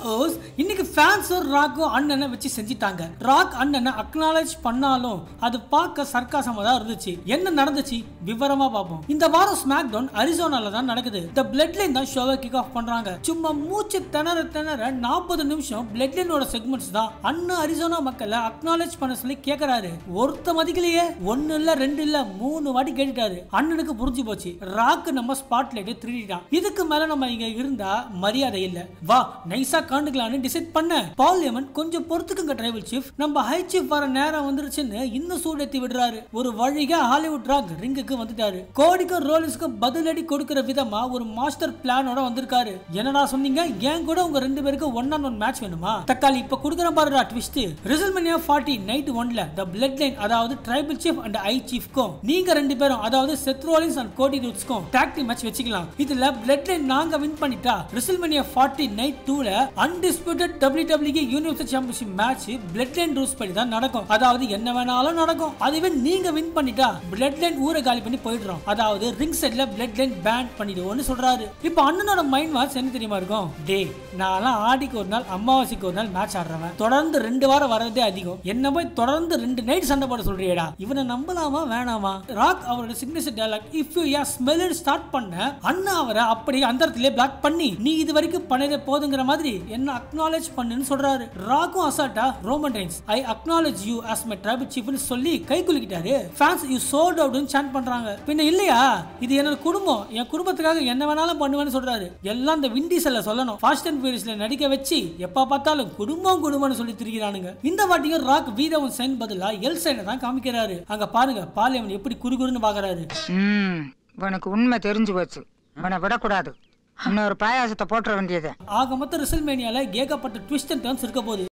hose இன்னைக்கு ஃபேன்ஸும் ராக்கும் அண்ணனை வச்சு செஞ்சிட்டாங்க ராக் அண்ணனை அக்னாலேஜ் பண்ணாலும் அது பார்க்க சர்க்காசமா தான் இருந்துச்சு என்ன நடந்துச்சு விவரமா பார்ப்போம் இந்த வாரம் ஸ்மாக் டவுன் அரிசோனால தான் நடக்குது இந்த பிளட் லைன் தான் ஷோவை கிக் ஆஃப் பண்றாங்க சும்மா மூச்சு திணற திணற நாற்பது நிமிஷம் பிளட் லைனோட செக்மெண்ட்ஸ் தான் அண்ணன் அரிசோனா மக்களை அக்னாலேஜ் பண்ண சொல்லி கேக்குறாரு ஒருத்த மதிக்கலையே ஒன்னு இல்ல ரெண்டு இல்ல மூணு வாட்டி கேட்டுட்டாரு அண்ணனுக்கு புரிஞ்சு போச்சு ராக்கு நம்ம ஸ்பாட் லைட்டை திருடிட்டான் இதுக்கு மேல நம்ம இங்க இருந்தா மரியாதை இல்ல வா நைஸா காண்டுக்கலாம்னு டிசைட் பண்ண பார்லிமெண்ட் கொஞ்சம் பொறுத்துக்குங்க டிரைவல் சீஃப் நம்ம ஹை சீஃப் வர நேரம் வந்துருச்சுன்னு இன்னும் சூடேத்தி விடுறாரு ஒரு வழியா ஹாலிவுட் ராக் ரிங்குக்கு வந்துட்டாரு கோடிக்கும் ரோலிஸ்க்கும் பதிலடி கொடுக்கிற விதமா ஒரு மாஸ்டர் பிளானோட வந்திருக்காரு என்னடா சொன்னீங்க ஏன் கூட உங்க ரெண்டு பேருக்கும் ஒன் ஆன் ஒன் மேட்ச் வேணுமா தக்காளி இப்ப குடுக்குற பாருடா ட்விஸ்ட் ரிசல்மனியா ஃபார்ட்டி நைட் ஒன்ல த பிளட் லைன் அதாவது ட்ரைபல் சீஃப் அண்ட் ஐ சீஃப்க்கும் நீங்க ரெண்டு பேரும் அதாவது செத் ரோலின்ஸ் அண்ட் கோடி ரூட்ஸ்க்கும் டாக்டி மேட்ச் வச்சுக்கலாம் இதுல பிளட் லைன் நாங்க வின் பண்ணிட்டா ரிசல்மனியா ஃபார்ட்டி நைட் டூல undisputed W W universal championship match Bloodline rules படி தான் நடக்கும் அதாவது என்ன வேணாலும் நடக்கும் அதுவே நீங்க வின் பண்ணிட்டா பிளட் லைன் ஊரை காலி பண்ணி போயிடுறோம் அதாவது ரிங் செட்ல பிளட் லைன் பேன் பண்ணிடுவோம்னு சொல்றாரு இப்போ அண்ணனோட மைண்ட் வாட்ச் என்ன தெரியுமா இருக்கும் டே நான்லாம் ஆடிக்கு ஒரு நாள் அமாவாசைக்கு ஒரு நாள் மேட்ச் ஆடுறவன் தொடர்ந்து ரெண்டு வாரம் வரதே அதிகம் என்ன போய் தொடர்ந்து ரெண்டு நைட் சண்டை போட சொல்றியடா இவனை நம்பலாமா வேணாமா ராக் அவரோட signature dialogue if you ya smell start பண்ண அண்ணா அவரை அப்படியே அந்த இடத்துல பிளாக் பண்ணி நீ இது வரைக்கும் பண்ணதே போதுங்கிற மாதிரி என்ன அக்னாலேஜ் பண்ணுன்னு சொல்றாரு ராக்கும் அசால்ட்டா Roman Reigns I acknowledge you as my tribal chiefனு சொல்லி கை குலுக்கிட்டாரு ஃபேன்ஸ் யூ சோல்ட் அவுட்னு சாண்ட் பண்றாங்க பின்ன இல்லையா இது என்னோட குடும்பம் என் குடும்பத்துக்காக என்ன வேணாலும் பண்ணுவேன்னு சொல்றாரு எல்லாம் இந்த விண்டீஸ்ல சொல்லணும் ஃபாஸ்ட் அண்ட் ஃபியூரியஸ்ல நடிக்க வச்சு எப்ப பார்த்தாலும் குடும்பம் குடும்பம்னு சொல்லி திரிகிறானுங்க இந்த வாட்டியும் ராக் வீரவன் சைன் பதிலா எல் சைனை தான் காமிக்கிறாரு அங்க பாருங்க பாலியவன் எப்படி குறுகுறுன்னு பாக்குறாரு ம் உனக்கு உண்மை தெரிஞ்சு போச்சு உன்னை விடக்கூடாது இன்னொரு பாயாசத்தை போட்டுற வேண்டியது ஆக மொத்த ரிசல்மேனியால ஏகப்பட்ட ட்விஸ்ட் அண்ட் டர்ன்ஸ் இருக்க போகுது